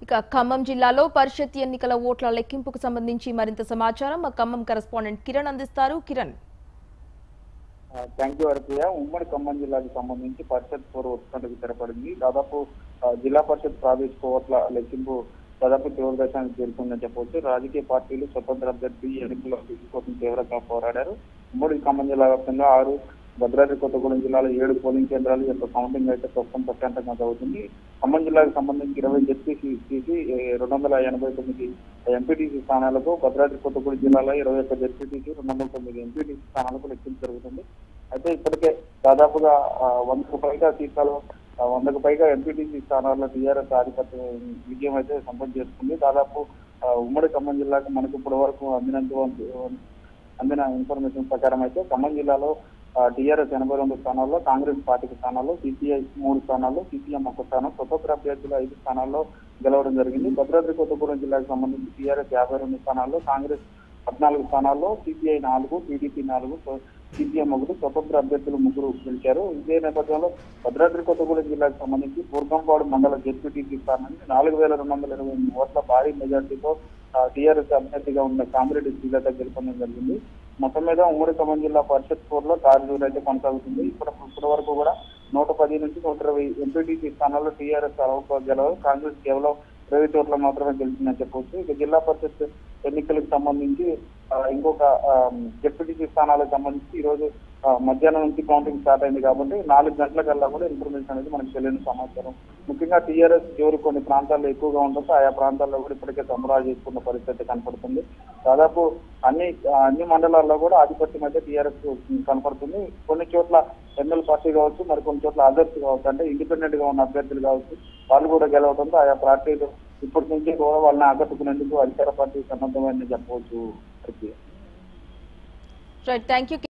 ఇక ఖమ్మం జిల్లాలో పరిషత్ ఎన్నికల ఓట్ల లెక్కింపుకు సంబంధించి మరింత సమాచారం మా ఖమ్మం కరెస్పాండెంట్ కిరణ్ అందిస్తారు కిరణ్ థ్యాంక్ యూ హరిప్రియ ఉమ్మడి ఖమ్మం జిల్లాకు సంబంధించి పరిషత్ పూర్వ ఉత్కంఠకు తెరపడింది దాదాపు ఆ, జిల్లా పరిషత్ ప్రాదేశిక ఓట్ల లెక్కింపు దాదాపు చివరి దశానికి చేరుకుందని చెప్పవచ్చు రాజకీయ పార్టీలు స్వతంత్ర అభ్యర్థి ఎన్నికల కోసం తీవ్రంగా పోరాడారు ఉమ్మడి ఖమ్మం జిల్లా వ్యాప్తంగా ఆరు భద్రాద్రి కొత్తగూడెం జిల్లాలో ఏడు పోలింగ్ కేంద్రాల యొక్క కౌంటింగ్ అయితే ప్రస్తుతం ప్రశాంతంగా జరుగుతుంది ఖమ్మం జిల్లాకు సంబంధించి ఇరవై జెడ్పీసీ తీసి రెండు వందల ఎనభై తొమ్మిది ఎంపీటీసీ స్థానాలకు భద్రాద్రి కొత్తగూడెం జిల్లాలో ఇరవై ఒక్క జెడ్పీటీసీ రెండు వందల తొమ్మిది ఎంపీటీసీ స్థానాలకు లెక్కింపు జరుగుతుంది అయితే ఇప్పటికే దాదాపుగా ఆ, వందకు పైగా సీట్లలో ఆ, వందకు పైగా ఎంపీటీసీ స్థానాల్లో టీఆర్ఎస్ ఆధిపత్య విజయం అయితే సంపన్న చేసుకుంది దాదాపు ఆ, ఉమ్మడి ఖమ్మం జిల్లాకు మనకు ఇప్పటి వరకు అందినంత అందిన ఇన్ఫర్మేషన్ ప్రకారం అయితే ఖమ్మం జిల్లాలో టీఆర్ఎస్ ఎనభై రెండు స్థానాల్లో కాంగ్రెస్ పార్టీకి స్థానాల్లో సిపిఐ మూడు స్థానాల్లో సిపిఎం ఒక స్థానం స్వతంత్ర అభ్యర్థులు ఐదు స్థానాల్లో గెలవడం జరిగింది భద్రాద్రి కొత్తగూడెం జిల్లాకు సంబంధించి టీఆర్ఎస్ యాభై రెండు స్థానాల్లో కాంగ్రెస్ పద్నాలుగు స్థానాల్లో సిపిఐ నాలుగు టీడీపీ నాలుగు సిపిఎం ఒకటి స్వతంత్ర అభ్యర్థులు ముగ్గురు గెలిచారు ఇదే నేపథ్యంలో భద్రాద్రి కొత్తగూడెం జిల్లాకు సంబంధించి బూర్గంపాడు మండల జెడ్పీటీసీ స్థానాన్ని నాలుగు వేల రెండు వందల ఇరవై ఎనిమిది ఓట్ల భారీ మెజార్టీతో టీఆర్ఎస్ అభ్యర్థిగా ఉన్న కామిరెడ్డి శ్రీలత గెలుపొందడం జరిగింది మొత్తం మీద ఉమ్మడి ఖమ్మం జిల్లా పరిషత్ కోర్టులో తారుజూరు అయితే కొనసాగుతుంది ఇప్పటి ఇప్పటి వరకు కూడా నూట పది నుంచి నూట ఇరవై ఎంపీటీసీ స్థానాల్లో టీఆర్ఎస్ అరవై గెలవదు కాంగ్రెస్ కేవలం ఇరవై చోట్ల మాత్రమే గెలిచిందని చెప్పవచ్చు ఇక జిల్లా పరిషత్ ఎన్నికలకు సంబంధించి ఆ, ఇంకొక డిప్యూటీసీ స్థానాలకు సంబంధించి ఈ రోజు ఆ, మధ్యాహ్నం నుంచి కౌంటింగ్ స్టార్ట్ అయింది కాబట్టి నాలుగు గంటల కల్లా కూడా ఇన్ఫర్మేషన్ అనేది మనకు తెలియని సమాచారం ముఖ్యంగా టీఆర్ఎస్ జోరు కొన్ని ప్రాంతాల్లో ఎక్కువగా ఉండడంతో ఆయా ప్రాంతాల్లో కూడా ఇప్పటికే సంబరాలు చేసుకున్న పరిస్థితి కనపడుతుంది దాదాపు అన్ని ఆ, అన్ని మండలాల్లో కూడా ఆధిపత్యం అయితే టీఆర్ఎస్ కనపడుతుంది కొన్ని చోట్ల ఎమ్మెల్యే పార్టీ కావచ్చు మరి కొన్ని చోట్ల అభ్యర్థి కావచ్చు అంటే ఇండిపెండెంట్ గా ఉన్న అభ్యర్థులు కావచ్చు వాళ్ళు కూడా గెలవడంతో ఆయా పార్టీలు ఇప్పటి నుంచి కూడా వాళ్ళని ఆకట్టుకునేందుకు అధికార పార్టీ సన్నద్ధమైందని చెప్పవచ్చు హరిప్రియ. Right thank you